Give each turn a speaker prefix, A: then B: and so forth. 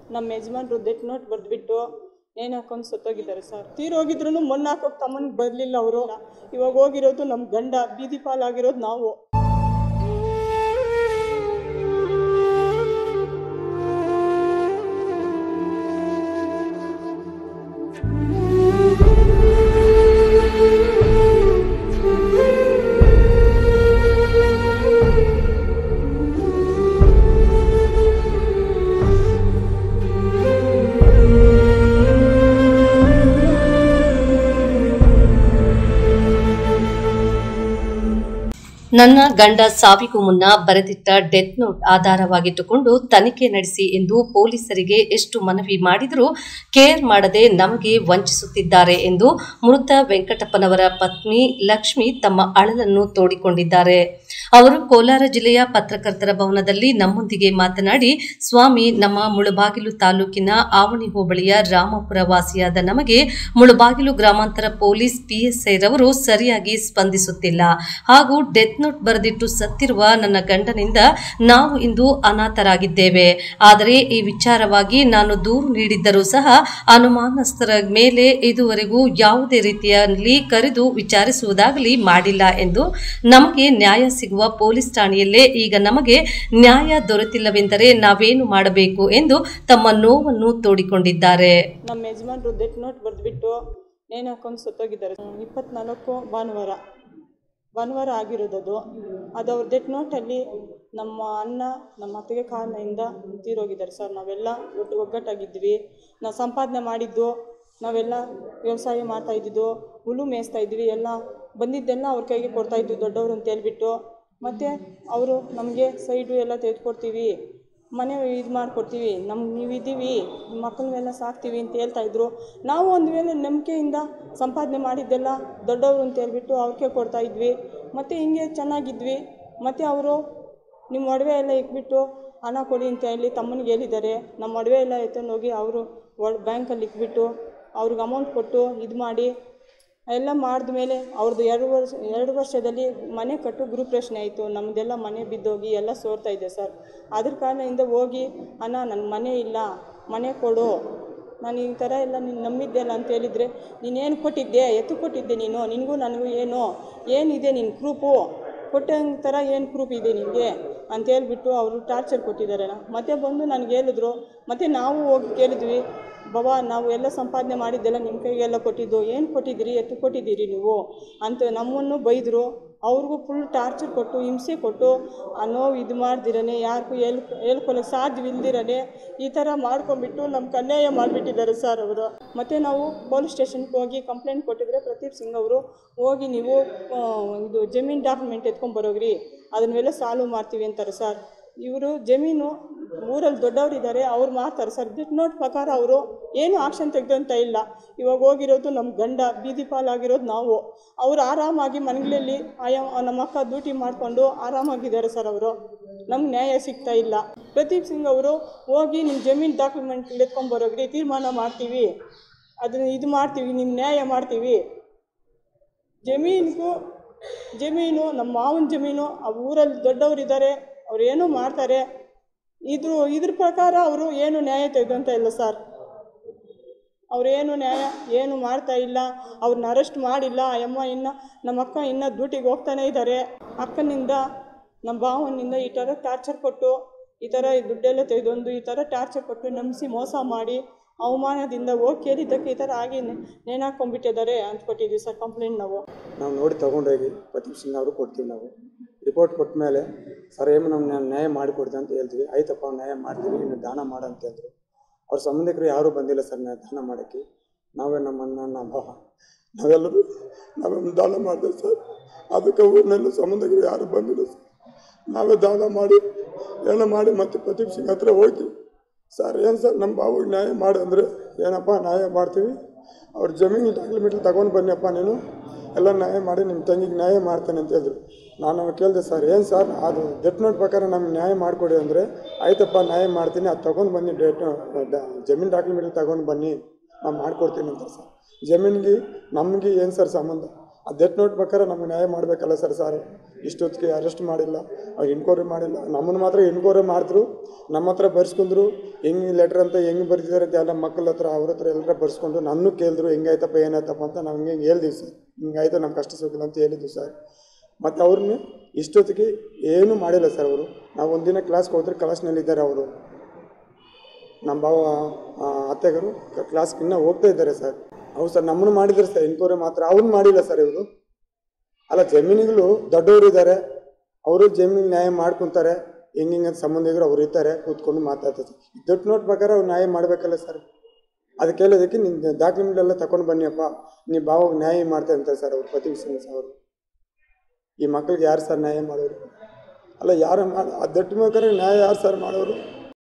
A: ನಮ್ಮ ಯಜಮಾನ್ರು death note ಬರೆದ್ಬಿಟ್ಟು ನೇಣು ಹಾಕೊಂಡು ಸತ್ತೋಗಿದ್ದಾರೆ ಸರ್ ತೀರೋಗಿದ್ರು ಮಣ್ಣು ಹಾಕೋಕೆ ತಮ್ಮನಿಗೆ ಬರಲಿಲ್ಲ ಅವರು ಇವಾಗ ಹೋಗಿರೋದು ನಮ್ಮ ಗಂಡ ಬೀದಿ ಪಾಲಾಗಿರೋದು ನಾವು
B: ನನ್ನ ಗಂಡ ಸಾವಿಗೂ ಮುನ್ನ ಬರೆದಿಟ್ಟ ಡೆತ್ ನೋಟ್ ಆಧಾರವಾಗಿಟ್ಟುಕೊಂಡು ತನಿಖೆ ನಡೆಸಿ ಎಂದು ಪೊಲೀಸರಿಗೆ ಎಷ್ಟು ಮನವಿ ಮಾಡಿದರೂ ಕೇರ್ ಮಾಡದೆ ನಮಗೆ ವಂಚಿಸುತ್ತಿದ್ದಾರೆ ಎಂದು ಮೃತ ವೆಂಕಟಪ್ಪನವರ ಪತ್ನಿ ಲಕ್ಷ್ಮಿ ತಮ್ಮ ಅಳಲನ್ನು ತೋಡಿಕೊಂಡಿದ್ದಾರೆ ಅವರು ಕೋಲಾರ ಜಿಲ್ಲೆಯ ಪತ್ರಕರ್ತರ ಭವನದಲ್ಲಿ ನಮ್ಮೊಂದಿಗೆ ಮಾತನಾಡಿ ಸ್ವಾಮಿ ನಮ್ಮ ಮುಳಬಾಗಿಲು ತಾಲೂಕಿನ ಆವಣಿ ಹೋಬಳಿಯ ರಾಮಪುರ ವಾಸಿಯಾದ ನಮಗೆ ಮುಳಬಾಗಿಲು ಗ್ರಾಮಾಂತರ ಪೊಲೀಸ್ ಪಿಎಸ್ಐ ರವರು ಸರಿಯಾಗಿ ಸ್ಪಂದಿಸುತ್ತಿಲ್ಲ ಹಾಗೂ ಡೆತ್ ನೋಟ್ ಬರೆದಿಟ್ಟು ಸತ್ತಿರುವ ನನ್ನ ಗಂಡನಿಂದ ನಾವು ಇಂದು ಅನಾಥರಾಗಿದ್ದೇವೆ ಆದರೆ ಈ ವಿಚಾರವಾಗಿ ನಾನು ದೂರು ನೀಡಿದ್ದರೂ ಸಹ ಅನುಮಾನಸ್ಥರ ಮೇಲೆ ಇದುವರೆಗೂ ಯಾವುದೇ ರೀತಿಯಲ್ಲಿ ಕರೆದು ವಿಚಾರಿಸುವುದಾಗಲಿ ಮಾಡಿಲ್ಲ ಎಂದು ನಮಗೆ ನ್ಯಾಯ ಸಿಗುವ ಪೊಲೀಸ್ ಠಾಣೆಯಲ್ಲೇ ಈಗ ನಮಗೆ ನ್ಯಾಯ ದೊರೆತಿಲ್ಲವೆಂದರೆ ನಾವೇನು ಮಾಡಬೇಕು ಎಂದು ತಮ್ಮ ನೋವನ್ನು ತೋಡಿಕೊಂಡಿದ್ದಾರೆ
A: ನಮ್ಮ ಯಜಮಾನ್ರು ಡೆತ್ ನೋಟ್ ಬರೆದ್ಬಿಟ್ಟು ನೇಣು ಹಾಕೊಂಡು ಸತ್ತೋಗಿದ್ದಾರೆ ಇಪ್ಪತ್ನಾಲ್ಕು ಭಾನುವಾರ ಭಾನುವಾರ ಆಗಿರೋದದು ಅದು ಅವ್ರ ಡೆತ್ ನೋಟಲ್ಲಿ ನಮ್ಮ ಅಣ್ಣ ನಮ್ಮ ಅತ್ತಿಗೆ ಕಾರಣದಿಂದ ತೀರೋಗಿದ್ದಾರೆ ಸರ್ ನಾವೆಲ್ಲ ಒಟ್ಟು ಒಗ್ಗಟ್ಟಾಗಿದ್ವಿ ನಾವು ಸಂಪಾದನೆ ಮಾಡಿದ್ದು ನಾವೆಲ್ಲ ವ್ಯವಸಾಯ ಮಾಡ್ತಾ ಇದ್ದಿದ್ದು ಹುಲ್ಲು ಮೇಯಿಸ್ತಾ ಇದ್ವಿ ಎಲ್ಲ ಬಂದಿದ್ದೆಲ್ಲ ಅವ್ರ ಕೈಗೆ ಕೊಡ್ತಾ ಇದ್ವಿ ದೊಡ್ಡವರು ಅಂತ ಹೇಳ್ಬಿಟ್ಟು ಮತ್ತು ಅವರು ನಮಗೆ ಸೈಡು ಎಲ್ಲ ತೆಗೆದುಕೊಡ್ತೀವಿ ಮನೆ ಇದು ಮಾಡಿಕೊಡ್ತೀವಿ ನಮ್ಗೆ ನೀವು ಇದ್ದೀವಿ ಮಕ್ಕಳನ್ನೆಲ್ಲ ಸಾಕ್ತೀವಿ ಅಂತ ಹೇಳ್ತಾ ಇದ್ರು ನಾವು ಒಂದು ವೇಳೆ ನಂಬಿಕೆಯಿಂದ ಸಂಪಾದನೆ ಮಾಡಿದ್ದೆಲ್ಲ ದೊಡ್ಡವರು ಅಂತ ಹೇಳ್ಬಿಟ್ಟು ಅವ್ರಿಗೆ ಕೊಡ್ತಾ ಇದ್ವಿ ಮತ್ತು ಹಿಂಗೆ ಚೆನ್ನಾಗಿದ್ವಿ ಮತ್ತು ಅವರು ನಿಮ್ಮ ಒಡವೆ ಎಲ್ಲ ಇಕ್ಬಿಟ್ಟು ಹಣ ಕೊಡಿ ಅಂತ ಹೇಳಿ ತಮ್ಮನಿಗೆ ಹೇಳಿದ್ದಾರೆ ನಮ್ಮ ಒಡವೆ ಎಲ್ಲ ಎತ್ಕೊಂಡು ಹೋಗಿ ಅವರು ಒಳ ಬ್ಯಾಂಕಲ್ಲಿ ಇಕ್ಬಿಟ್ಟು ಅವ್ರಿಗೆ ಅಮೌಂಟ್ ಕೊಟ್ಟು ಇದು ಮಾಡಿ ಎಲ್ಲ ಮಾಡಿದ್ಮೇಲೆ ಅವ್ರದ್ದು ಎರಡು ವರ್ಷ ಎರಡು ವರ್ಷದಲ್ಲಿ ಮನೆ ಕಟ್ಟು ಗೃಹಪ್ರಶ್ನೆ ಆಯಿತು ನಮ್ಮದೆಲ್ಲ ಮನೆ ಬಿದ್ದೋಗಿ ಎಲ್ಲ ಸೋರ್ತಾ ಇದೆ ಸರ್ ಅದ್ರ ಕಾರಣದಿಂದ ಹೋಗಿ ಅಣ್ಣ ನನ್ನ ಮನೆ ಇಲ್ಲ ಮನೆ ಕೊಡು ನಾನು ಈ ಥರ ಎಲ್ಲ ನೀನು ನಂಬಿದ್ದೆಲ್ಲ ಅಂತ ಹೇಳಿದರೆ ನೀನೇನು ಕೊಟ್ಟಿದ್ದೆ ಎತ್ತು ಕೊಟ್ಟಿದ್ದೆ ನೀನು ನಿನಗೂ ನನಗೂ ಏನು ಏನಿದೆ ನಿನ್ನ ಪ್ರೂಫು ಕೊಟ್ಟಂಗೆ ಥರ ಏನು ಪ್ರೂಫ್ ಇದೆ ನಿನಗೆ ಅಂತ ಹೇಳ್ಬಿಟ್ಟು ಅವರು ಟಾರ್ಚರ್ ಕೊಟ್ಟಿದ್ದಾರೆ ಮತ್ತೆ ಬಂದು ನನಗೆ ಹೇಳಿದ್ರು ಮತ್ತು ನಾವು ಹೋಗಿ ಕೇಳಿದ್ವಿ ಬಾಬಾ ನಾವು ಎಲ್ಲ ಸಂಪಾದನೆ ಮಾಡಿದ್ದೆಲ್ಲ ನಿಮ್ಮ ಕೈಗೆಲ್ಲ ಕೊಟ್ಟಿದ್ದು ಏನು ಕೊಟ್ಟಿದ್ದೀರಿ ಎತ್ತು ಕೊಟ್ಟಿದ್ದೀರಿ ನೀವು ಅಂತ ನಮ್ಮನ್ನು ಬೈದರು ಅವ್ರಿಗೂ ಫುಲ್ ಟಾರ್ಚರ್ ಕೊಟ್ಟು ಹಿಂಸೆ ಕೊಟ್ಟು ಆ ನೋವು ಇದು ಮಾಡ್ದಿರನೆ ಯಾರಿಗೂ ಹೇಳ್ ಹೇಳ್ಕೊಳಕ್ಕೆ ಸಾಧ್ಯವಿಲ್ದಿರನೆ ಈ ಥರ ಮಾಡ್ಕೊಂಡ್ಬಿಟ್ಟು ನಮ್ಗೆ ಅನ್ಯಾಯ ಮಾಡಿಬಿಟ್ಟಿದ್ದಾರೆ ಸರ್ ಅವರು ಮತ್ತು ನಾವು ಪೊಲೀಸ್ ಸ್ಟೇಷನ್ಗೆ ಹೋಗಿ ಕಂಪ್ಲೇಂಟ್ ಕೊಟ್ಟಿದ್ರೆ ಪ್ರದೀಪ್ ಸಿಂಗ್ ಅವರು ಹೋಗಿ ನೀವು ಆ, ಇದು ಜಮೀನು ಡಾಕ್ಯುಮೆಂಟ್ ಎತ್ಕೊಂಬರೋಗ್ರಿ ಅದನ್ನೆಲ್ಲ ಸಾಲ್ವ್ ಮಾಡ್ತೀವಿ ಅಂತಾರೆ ಸರ್ ಇವರು ಜಮೀನು ಊರಲ್ಲಿ ದೊಡ್ಡವರಿದ್ದಾರೆ ಅವ್ರು ಮಾಡ್ತಾರೆ ಸರ್ ಡೆತ್ ನೋಟ್ ಪ್ರಕಾರ ಅವರು ಏನು ಆಕ್ಷನ್ ತೆಗೆದಂತ ಇಲ್ಲ ಇವಾಗ ಹೋಗಿರೋದು ನಮ್ಮ ಗಂಡ ಬೀದಿ ಪಾಲಾಗಿರೋದು ನಾವು ಅವ್ರು ಆರಾಮಾಗಿ ಮನೆಗಳಲ್ಲಿ ಆಯಾ ನಮ್ಮ ಅಕ್ಕ ಡ್ಯೂಟಿ ಮಾಡಿಕೊಂಡು ಆರಾಮಾಗಿದ್ದಾರೆ ಸರ್ ಅವರು ನಮ್ಗೆ ನ್ಯಾಯ ಸಿಗ್ತಾ ಇಲ್ಲ ಪ್ರದೀಪ್ ಸಿಂಗ್ ಅವರು ಹೋಗಿ ನಿಮ್ಮ ಜಮೀನು ಡಾಕ್ಯುಮೆಂಟ್ ಎತ್ಕೊಂಬರೋಗ್ರಿ ತೀರ್ಮಾನ ಮಾಡ್ತೀವಿ ಅದನ್ನ ಇದು ಮಾಡ್ತೀವಿ ನಿಮ್ಮ ನ್ಯಾಯ ಮಾಡ್ತೀವಿ ಜಮೀನಿಗೂ ಜಮೀನು ನಮ್ಮ ಮಾವನ ಜಮೀನು ಆ ಊರಲ್ಲಿ ದೊಡ್ಡವರಿದ್ದಾರೆ ಅವ್ರು ಏನೋ ಮಾಡ್ತಾರೆ ಇದ್ರ ಇದ್ರ ಪ್ರಕಾರ ಅವರು ಏನು ನ್ಯಾಯ ತೆಗೆದಂತ ಇಲ್ಲ ಸರ್ ಅವ್ರೇನು ನ್ಯಾಯ ಏನು ಮಾಡ್ತಾ ಇಲ್ಲ ಅವ್ರನ್ನ ಅರೆಸ್ಟ್ ಮಾಡಿಲ್ಲ ಆ ಅಮ್ಮ ಇನ್ನು ನಮ್ಮ ಅಕ್ಕ ಇನ್ನೂ ಡ್ಯೂಟಿಗೆ ಹೋಗ್ತಾನೆ ಇದ್ದಾರೆ ಅಕ್ಕನಿಂದ ನಮ್ಮ ಭಾವನಿಂದ ಈ ಥರ ಟಾರ್ಚರ್ ಕೊಟ್ಟು ಈ ಥರ ಈ ದುಡ್ಡೆಲ್ಲ ತೆಗೆದೊಂದು ಈ ಥರ ಟಾರ್ಚರ್ ಕೊಟ್ಟು ನಂಬಿಸಿ ಮೋಸ ಮಾಡಿ ಅವಮಾನದಿಂದ ಹೋಗಿ ಕೇಳಿದ್ದಕ್ಕೆ ಈ ಥರ ಆಗಿ ನೆ- ನೇಣಾಕೊಂಡ್ಬಿಟ್ಟಿದ್ದಾರೆ ಅಂತ ಕೊಟ್ಟಿದ್ದೀವಿ ಸರ್ ಕಂಪ್ಲೇಂಟ್ ನಾವು
C: ನಾವು ನೋಡಿ ತಗೊಂಡೋಗಿ ಪ್ರದೀಪ್ ಸಿಂಗ್ ಅವರು ಕೊಡ್ತೀವಿ ನಾವು ರಿಪೋರ್ಟ್ ಕೊಟ್ಟ ಮೇಲೆ ಸರ್ ಏನು ನಮ್ಗೆ ನಾನು ನ್ಯಾಯ ಮಾಡಿಕೊಡ್ತೀನಿ ಅಂತ ಹೇಳ್ತೀವಿ ಆಯ್ತಪ್ಪ ನ್ಯಾಯ ಮಾಡ್ತೀವಿ ಇನ್ನು ದಾನ ಮಾಡು ಅಂತ ಹೇಳಿದ್ರು ಅವ್ರ ಸಂಬಂಧಿಕರು ಯಾರೂ ಬಂದಿಲ್ಲ ಸರ್ ನಾ ದಾನ ಮಾಡೋಕ್ಕೆ ನಾವೇ ನಮ್ಮ ಅಣ್ಣ ನಮ್ಮ ಭಾವ ನಾವೆಲ್ಲರೂ ನಾವೇ ದಾನ ಮಾಡಿದೆ ಸರ್ ಅದಕ್ಕೆ ಊರಿನಲ್ಲಿ ಸಂಬಂಧಿಕರು ಯಾರೂ ಬಂದಿಲ್ಲ ಸರ್ ನಾವೇ ದಾನ ಮಾಡಿ ಏನೋ ಮಾಡಿ ಮತ್ತೆ ಪ್ರದೀಪ್ ಸಿಂಗ್ ಹತ್ರ ಹೋಗ್ತೀವಿ ಸರ್ ಏನು ಸರ್ ನಮ್ಮ ಬಾವಿಗೆ ನ್ಯಾಯ ಮಾಡು ಅಂದರೆ ಏನಪ್ಪ ನ್ಯಾಯ ಮಾಡ್ತೀವಿ ಅವ್ರ ಜಮೀನು ಡಾಕ್ಯುಮೆಂಟ್ ತಗೊಂಡು ಬನ್ನಿಯಪ್ಪ ನೀನು ಎಲ್ಲ ನ್ಯಾಯ ಮಾಡಿ ನಿಮ್ಮ ತಂಗಿಗೆ ನ್ಯಾಯ ಮಾಡ್ತಾನೆ ಅಂತ ಹೇಳಿದ್ರು ನಾನು ಅವಾಗ ಕೇಳಿದೆ ಸರ್ ಏನು ಸರ್ ಅದು ಡೆಟ್ ನೋಟ್ ಪ್ರಕಾರ ನಮ್ಗೆ ನ್ಯಾಯ ಮಾಡಿಕೊಡಿ ಅಂದರೆ ಆಯ್ತಪ್ಪ ನ್ಯಾಯ ಮಾಡ್ತೀನಿ ಅದು ತೊಗೊಂಡು ಬನ್ನಿ ಡೇಟ್ ಜಮೀನು ಡಾಕ್ಯುಮೆಂಟ್ ತಗೊಂಡು ಬನ್ನಿ ನಾನು ಮಾಡ್ಕೊಡ್ತೀನಿ ಅಂತ ಸರ್ ಜಮೀನಿಗೆ ನಮಗೆ ಏನು ಸರ್ ಸಂಬಂಧ ಆ ಡೆತ್ ನೋಟ್ ಪ್ರಕಾರ ನಮ್ಗೆ ನ್ಯಾಯ ಮಾಡಬೇಕಲ್ಲ ಸರ್ ಸರ್ ಇಷ್ಟೊತ್ತಿಗೆ ಅರೆಸ್ಟ್ ಮಾಡಿಲ್ಲ ಅವ್ರು ಎನ್ಕ್ವೈರಿ ಮಾಡಿಲ್ಲ ನಮ್ಮನ್ನು ಮಾತ್ರ ಎನ್ಕ್ವೈರಿ ಮಾಡಿದ್ರು ನಮ್ಮ ಹತ್ರ ಬರ್ಸ್ಕೊಂಡ್ರು ಹೆಂಗೆ ಲೆಟ್ರ್ ಅಂತ ಹೆಂಗೆ ಬರ್ತಿದ್ದಾರೆ ಅಂತ ಎಲ್ಲ ಮಕ್ಕಳ ಹತ್ರ ಅವ್ರ ಹತ್ರ ಎಲ್ಲರ ಬರ್ಸ್ಕೊಂಡು ನನ್ನೂ ಕೇಳಿದ್ರು ಹೆಂಗಾಯ್ತಪ್ಪ ಏನಾಯ್ತಪ್ಪ ಅಂತ ನಾವು ಹಿಂಗೆ ಹೇಳ್ದೀವಿ ಸರ್ ಹಿಂಗಾಯ್ತು ನಮ್ಮ ಕಷ್ಟ ಸುಖಿಲ್ಲ ಅಂತ ಹೇಳಿದ್ವಿ ಸರ್ ಮತ್ತು ಅವ್ರನ್ನ ಇಷ್ಟೊತ್ತಿಗೆ ಏನೂ ಮಾಡಿಲ್ಲ ಸರ್ ಅವರು ನಾವು ಒಂದಿನ ಕ್ಲಾಸ್ಗೆ ಹೋದ್ರೆ ಕ್ಲಾಸ್ನಲ್ಲಿದ್ದಾರೆ ಅವರು ನಮ್ಮ ಭಾವ ಆ, ಅತ್ತೆಗರು ಕ್ಲಾಸ್ಗೆ ಇನ್ನೂ ಹೋಗ್ತಾ ಇದ್ದಾರೆ ಸರ್ ಹೌದು ಸರ್ ನಮ್ಮನ್ನು ಮಾಡಿದ್ದಾರೆ ಸರ್ ಎನ್ಕ್ವೈರಿ ಮಾತ್ರ ಅವ್ನು ಮಾಡಿಲ್ಲ ಸರ್ ಇವರು ಅಲ್ಲ ಜಮೀನುಗಳು ದೊಡ್ಡವರು ಇದ್ದಾರೆ ಅವರು ಜಮೀನಿಗೆ ನ್ಯಾಯ ಮಾಡ್ಕೊತಾರೆ ಹೆಂಗೆ ಹೆಂಗೆ ಸಂಬಂಧಿಕರು ಅವ್ರು ಇರ್ತಾರೆ ಕೂತ್ಕೊಂಡು ಮಾತಾಡ್ತಾರೆ ದೊಡ್ಡ ನೋಟ್ ಪ್ರಕಾರ ಅವ್ರು ನ್ಯಾಯ ಮಾಡಬೇಕಲ್ಲ ಸರ್ ಅದಕ್ಕೆ ಹೇಳೋದಕ್ಕೆ ನಿನ್ನ ಡಾಕ್ಯುಮೆಂಟ್ ತಗೊಂಡು ಬನ್ನಿಯಪ್ಪ ನೀ ಭಾವಾಗ ನ್ಯಾಯ ಮಾಡ್ತಾರೆ ಅಂತ ಸರ್ ಅವ್ರು ಪತಿ ಸಿಂಗ್ ಅವರು ಈ ಮಕ್ಕಳಿಗೆ ಯಾರು ಸರ್ ನ್ಯಾಯ ಮಾಡೋರು ಅಲ್ಲ ಯಾರು ಮಾಡಿ ಆ ದೊಡ್ಡ ಮಕ್ಕಳಿಗೆ ನ್ಯಾಯ ಯಾರು ಸರ್ ಮಾಡೋರು